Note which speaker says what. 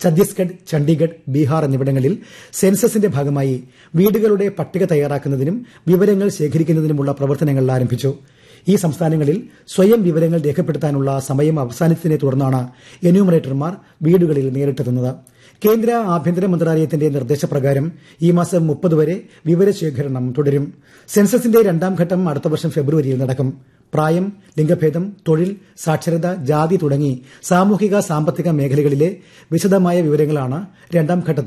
Speaker 1: ഛത്തീസ്ഗഡ് ചണ്ഡീഗഡ് ബീഹാർ എന്നിവിടങ്ങളിൽ സെൻസസിന്റെ ഭാഗമായി വീടുകളുടെ പട്ടിക തയ്യാറാക്കുന്നതിനും വിവരങ്ങൾ ശേഖരിക്കുന്നതിനുമുള്ള പ്രവർത്തനങ്ങൾ ആരംഭിച്ചു ഈ സംസ്ഥാനങ്ങളിൽ സ്വയം വിവരങ്ങൾ രേഖപ്പെടുത്താനുള്ള സമയം അവസാനിച്ചതിനെ തുടർന്നാണ് എന്യൂമറേറ്റർമാർ വീടുകളിൽ നേരിട്ടെത്തുന്നത് കേന്ദ്ര ആഭ്യന്തര മന്ത്രാലയത്തിന്റെ നിർദ്ദേശപ്രകാരം ഈ മാസം മുപ്പത് വരെ വിവരശേഖരണം തുടരും സെൻസസിന്റെ രണ്ടാം ഘട്ടം അടുത്ത വർഷം ഫെബ്രുവരിയിൽ നടക്കും പ്രായം ലിംഗഭേദം തൊഴിൽ സാക്ഷരത ജാതി തുടങ്ങി സാമൂഹിക സാമ്പത്തിക മേഖലകളിലെ വിശദമായ വിവരങ്ങളാണ് രണ്ടാം ഘട്ടത്തിൽ